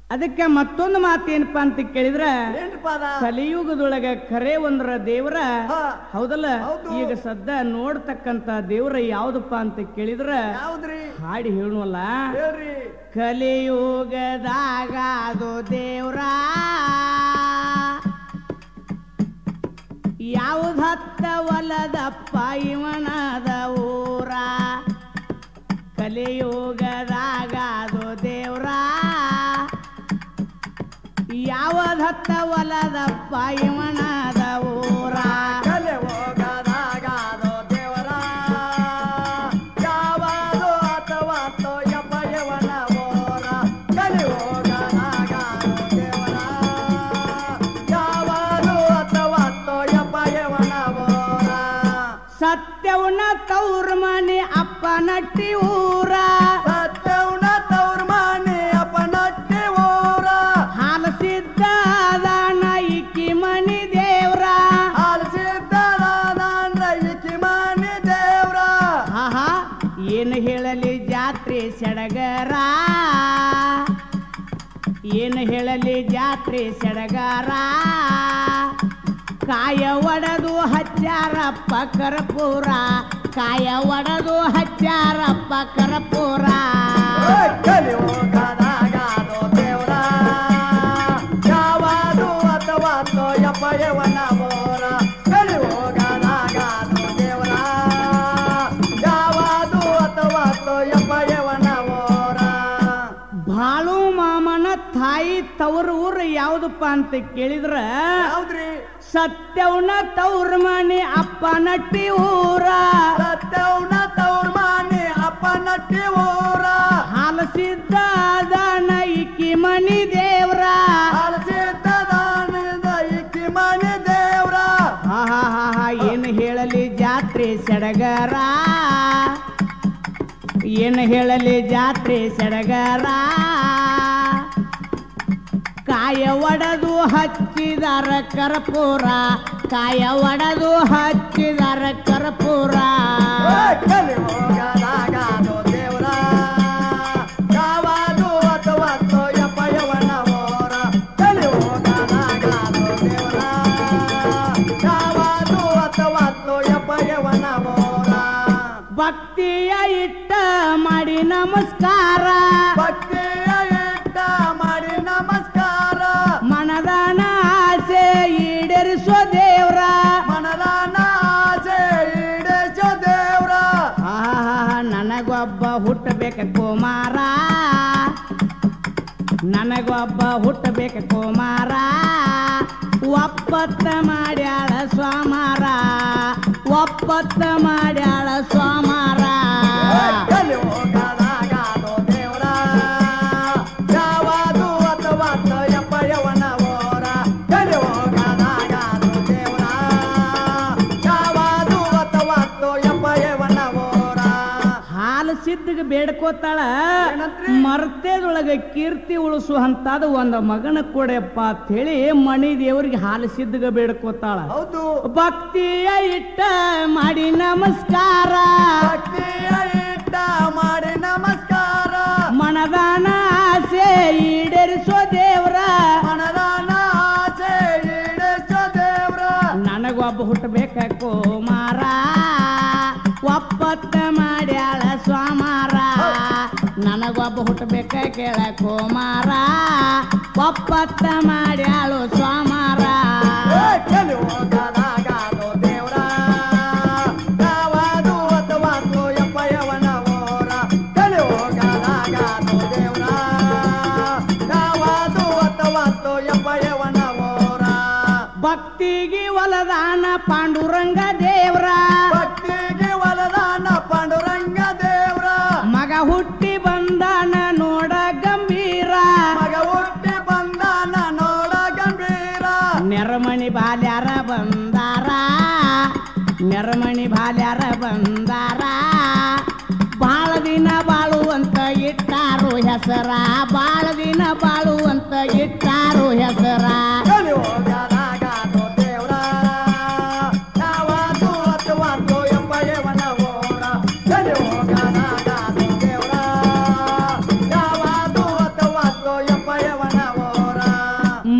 ಅದಕ್ಕೆ ಮತ್ತೊಂದು ಮಾತೇನಪ್ಪಾ ಅಂತ ಕೇಳಿದ್ರ ಏನ್ರಿಪ್ಪ ಅದ ಕಲಿಯುಗದೊಳಗ ಕರೆ ಒಂದ್ರ ದೇವರ ಹಾ. ಹೌದಲ್ಲ ಹೌದು. ಈಗ ಸದ್ದ ನೋಡ್ತಕ್ಕಂತ ದೇವ್ರ ಯಾವ್ದಪ್ಪ ಅಂತ ಕೇಳಿದ್ರ ಯಾವ್ದ್ರಿ ಹಾಡಿ ಹೇಳುವಲ್ಲ ಹೇಳ್ರಿ ಕಲಿಯುಗದಾಗ ಅದು ದೇವ್ರ ಯಾವ್ದು ಹತ್ತ ಒಲದಪ್ಪ ಇವನದ ಊರ ಕಲಿಯುಗದಾಗ ಅದು ದೇವ್ರ ಯಾವದ್ ಹತ್ತ ಒಲದಪ್ಪ ಇವನದ ಊರ ಕಲೆ ಹೋಗದಾಗ ಅದು ದೇವರ ಯಾವಾದು ಅಥವಾ ಯಪ್ಪ ಯವನ ಬೋರ ಕಲೆ ಹೋಗದಾಗ ಅದು ದೇವರ ಯಾವಾದು ಅಥವಾ ಯಪ್ಪ ಯವನ ಬೋರ ಸತ್ಯವನ ತವ್ರ ಮನೆ ಅಪ್ಪ ನಟ್ಟಿ ಊರ ಸತ್ಯವನ ತವ್ರ ಮನೆ ಅಪ್ಪ ನಟ್ಟಿ ಊರ ಹಾಲ ಸಿದ್ಧಾದಾನ ಇಕ್ಕಿ ಮನಿ ದೇವ್ರ ಆಲಿಸಿದ್ದಾನ ಇಕ್ಕಿ ಮನೆ ದೇವ್ರ ಆಹಾ ಏನು ಹೇಳಲಿ ಜಾತ್ರೆ ಸಡಗರ ಏನು ಹೇಳಲಿ ಜಾತ್ರೆ ಸಡಗರ ಕಾಯ ಒಡೆದು ಹಚ್ಚಾರಪ್ಪ ಕರ್ಪೂರ ಕಾಯ ಒಡೆದು ಹಚ್ಚಾರಪ್ಪ ಕರ್ಪೂರ ಕಲಿ ಹೋಗದಾಗ ಅದು ದೇವ್ರ ಯಾವಾದು ಅಥವಾ ಯಪ್ಪ ಯವನ ಬೋರ ಕಲಿ ಹೋಗದಾಗ ಅದು ದೇವ್ರ ಯಾವಾದು ಅಥವಾ ಯಪ್ಪ ಯವನ ಬೋರ ಬಾಳು ಮಾಮನ ತಾಯಿ ತವ್ರ ಊರು ಯಾವ್ದಪ್ಪ ಅಂತ ಕೇಳಿದ್ರ ಹೌದ್ರಿ ಸತ್ಯವನ ತವ್ರ ಮನೆ ಅಪ್ಪ ನಟ್ಟಿ ಊರ ಸತ್ಯವನ ತವ್ರ ಮನೆ ಅಪ್ಪ ನಟ್ಟಿ ಊರ ಹಾಲ ಸಿದ್ಧಾದಾನ ಇಕ್ಕಿ ಮನಿ ದೇವ್ರ ಆಲಿಸಿದ್ದಾನದ ಇಕ್ಕಿ ಮನೆ ದೇವ್ರ ಹಾ ಹಾ ಹಾ ಹಾ ಏನು ಹೇಳಲಿ ಜಾತ್ರೆ ಸಡಗರ ಏನು ಹೇಳಲಿ ಜಾತ್ರೆ ಸಡಗರ ಕಾಯ ಒಡೆದು ಹಚ್ಚಿದರ ಕರ್ಪೂರ ಕಾಯ ಒಡೆದು ಹಚ್ಚಿದರ ಕರ್ಪೂರ ಕಲಿ ಹೋಗದಾಗ ಅದು ದೇವ್ರ ಯಾವಾದು ಅಥವಾ ಯಪ್ಪ ಯವನ ಬೋರ ಕಲಿ ಹೋಗದಾಗ ಅದು ದೇವ್ರ ಯಾವಾದು ಅಥವಾ ಯಪ್ಪ ಯವನ ಬೋರ ಭಕ್ತಿಯ ಇಟ್ಟ ಮಾಡಿ ನಮಸ್ಕಾರ ಭಕ್ತಿಯ ಇಟ್ಟ ಮಾಡಿ ನಮಸ್ಕಾರ ಮನದಾನ ಆಸೆ ಈಡೇರಿಸೋ ದೇವ್ರ ಮನದಾನ ಆಸೆ ಈಡೇಸೋ ದೇವ್ರ ಆಹಾ ನನಗೊಬ್ಬ ಹುಟ್ಟಬೇಕ ಕುಮಾರ ನನಗೊಬ್ಬ ಹುಟ್ಟಬೇಕ ಕುಮಾರ ಒಪ್ಪತ್ತ ಮಾಡ್ಯಾಳ ಸ್ವಾಮಾರ ಒಪ್ಪತ್ತ ಮಾಡ್ಯಾಳ ಸ್ವಾಮಾರ ಕಲಿ ಹೋಗದಾಗ ಅದು ದೇವ್ರ ಯಾವಾದು ಅಥವಾ ಯಪ್ಪ ಯವನ ಬೋರ ಕಲಿ ಹೋಗದಾಗ ಅದು ದೇವ್ರ ಯಾವಾದು ಅಥವಾ ಯಪ್ಪ ಯವನ ಬೋರ ಹಾಲು ಸಿದ್ಧಿಗೆ ಬೇಡ್ಕೋತಾಳ ಏನಂತ್ರಿ? ಮರ್ತೇದೊಳಗ ಕೀರ್ತಿ ಉಳಿಸುವಂತಾದ ಒಂದು ಮಗನ ಕೊಡೆಪ್ಪ ಅಂತ ಹೇಳಿ ಮಣಿ ದೇವರಿಗೆ ಹಾಲು ಸಿದ್ಧಿಗೆ ಬೇಡ್ಕೋತಾಳ ಹೌದು ಭಕ್ತಿಯ ಇಟ್ಟ ಮಾಡಿ ನಮಸ್ಕಾರ ಭಕ್ತಿಯ ಇಟ್ಟ ಮಾಡಿ ನಮಸ್ಕಾರ ಮನದಾನ ಆಸೆ ಈಡೇರಿಸೋ ದೇವ್ರ ಮನದಾನ ಆಸೆ ಈಡೇಸೋ ದೇವ್ರ ನನಗೊಬ್ಬ ಹುಟ್ಟಬೇಕ ಕುಮಾರ ಒಪ್ಪತ್ತ ಮಾಡ್ಯಾಳ ಸ್ವಾಮಾರ ನನಗೊಬ್ಬ ಹುಟ್ಟಬೇಕ ಕೇಳ ಕುಮಾರ ಒಪ್ಪತ್ತ ಮಾಡ್ಯಾಳು ಸ್ವಾಮಾರ ಕಲಿ ಹೋಗದಾಗ ಅದು ದೇವ್ರ ಯಾವಾದು ಅಥವಾ ಯಪ್ಪ ಯವನ ಬೋರ ಕಲಿ ಹೋಗದಾಗ ಅದು ದೇವ್ರ ಯಾವಾದು ಅಥವಾ ಯಪ್ಪ ಯವನ ಬೋರ ಭಕ್ತಿಗೆ ಒಲದಾನ ಪಾಂಡುರಂಗ ದೇವ್ರ ಭಕ್ತಿಗೆ ವರದಾನ ಪಾಂಡುರಂಗ ದೇವ್ರ ಮಗ ಹುಟ್ಟಿ ಬಂದಾನ ನೋಡ ಗಂಭೀರ ಮಗ ಹುಟ್ಟಿ ಬಂದಾನ ನೋಡ ಗಂಭೀರ ನೆರಮಣಿ ಬಾಲ್ಯಾರ ಬಂದಾರ ನೆರಮಣಿ ಬಾಲ್ಯಾರ ಬಂದಾರ ಬಾಳ ದಿನ ಬಾಳುವಂತ ಇಟ್ಟಾರು ಹೆಸರ ಬಾಳ ದಿನ ಬಾಳುವಂತ ಇಟ್ಟಾರು ಹೆಸರ ಕಲಿ ಹೋಗದಾಗ ಅದು ದೇವ್ರ ಯಾವಾದು ಅಥವಾ ಯಪ್ಪ ಯವನ ಬೋರ ಕಲಿ ಹೋಗದಾಗ ಅದು ದೇವ್ರ ಯಾವಾದು ಅಥವಾ ಯಪ್ಪ ಯವನ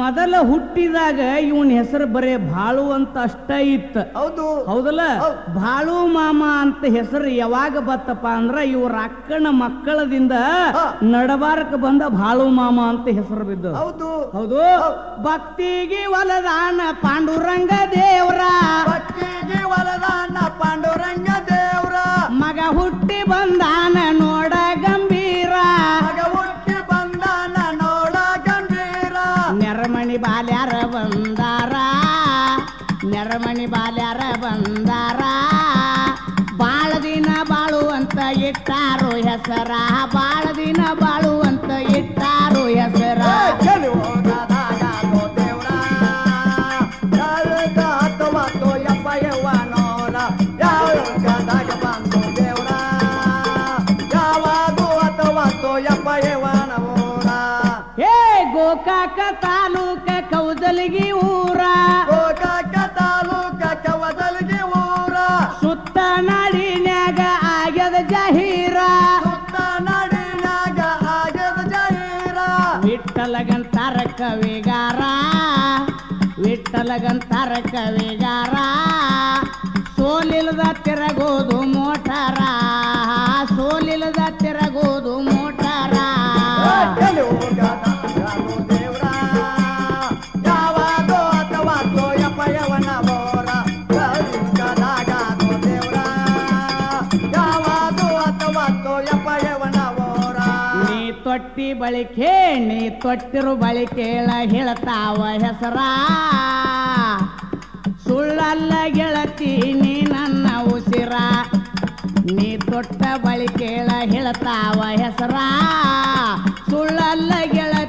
ಮೊದಲ ಹುಟ್ಟಿದಾಗ ಇವನ್ ಹೆಸರು ಬರೇ ಬಾಳು ಅಂತ ಅಷ್ಟ ಇತ್ತ ಹೌದು ಹೌದಲ್ಲ ಹೌದ್. ಬಾಳು ಮಾಮ ಅಂತ ಹೆಸರು ಯಾವಾಗ ಬತ್ತಪ್ಪ ಅಂದ್ರ ಇವ್ರ ಅಕ್ಕನ ಮಕ್ಕಳದಿಂದ ಹಾ. ನಡಬಾರಕ ಬಂದ ಬಾಳು ಮಾಮ ಅಂತ ಹೆಸರು ಬಿದ್ದು ಹೌದು ಹೌದು ಹೌದ್. ಭಕ್ತಿಗೆ ಒಲದಾನ ಪಾಂಡುರಂಗ ದೇವ್ರ ಭಕ್ತಿಗೆ ವರದಾನ ಪಾಂಡುರಂಗ ದೇವ್ರ ಮಗ ಹುಟ್ಟಿ ಬಂದಾನ ನೋಡ ಗಂಭೀರ ಮಗ ಹುಟ್ಟಿ ಬಂದಾನ ನೋಡ ಗಂಭೀರ ನೆರಮಣಿ ಬಾಲ್ಯಾರ ಬಂದಾರ ನೆರಮಣಿ ಬಾಲ್ಯಾರ ಬಂದಾರ ಬಾಳ ದಿನ ಬಾಳು ಅಂತ ಇಟ್ಟಾರು ಹೆಸರ ಬಾಳ ದಿನ ಬಾಳು ಅಂತ ಇಟ್ಟಾರು ಹೆಸರ ಚಲಿ ಹೋಗದಾಗಾಗೋ ದೇವ್ರ ಯಾವಾಗ ಹತ್ತೊಂಬತ್ತು ಎಪ್ಪ ಯವ್ವನೋರ ಯಾವಾಗ ಬಂತು ದೇವ್ರ ಯಾವಾಗ ಹತ್ತೊಂಬತ್ತು ಎಪ್ಪ ಯವ್ವನೋರ ಹೇ ಗೋಕಾಕ ತಾಲೂಕ ಕೌದಲಗಿ ಊರ ಗೋಕಾಕ ತಾಲೂಕ ಕವದಲ್ಗಿ ಊರ ಸುತ್ತ ನಾಡಿನ್ಯಾಗ ಆಗ್ಯದ ಜಾಹೀರ ಸುತ್ತ ನಡಿನಾಗ ಆಗ್ಯದ ಜಹೀರ ವಿಠಲಗಂತಾರ ಕವಿಗಾರ ವಿಠಲಗಂತಾರ ಕವಿಗಾರ ಸೋಲಿಲ್ಲದ ತಿರಗೋದು ಮೋಟಾರ ಸೋಲಿಲ್ಲದ ತಿರಗೋದು ಮೋಟಾರ ಚಲಿ ಹೋಗದಾಗಾಗೋ ದೇವ್ರ ಯಾವಾಗ ಹತ್ತೊಂಬತ್ತು ಎಪ್ಪ ಯವ್ವನೋರ ಕಲಿಯುಗದಾಗಾಗೋ ದೇವ್ರ ಯಾವಾಗ ಹತ್ತೊಂಬತ್ತು ಎಪ್ಪ ಯವ್ವನೋರ ನೀ ತೊಟ್ಟಿ ಬಳಿಕೆ ನೀ ತೊಟ್ಟಿರು ಬಳಿಕೇಳ ಹೇಳ್ತಾವ ಹೆಸರ ಸುಳ್ಳಲ್ಲ ಗೆಳತಿ ನೀ ನನ್ನ ಉಸಿರ ನೀ ತೊಟ್ಟ ಬಳಿಕೇಳ ಹೇಳ್ತಾವ ಹೆಸರ ಸುಳ್ಳಲ್ಲ ಗೆಳತಿ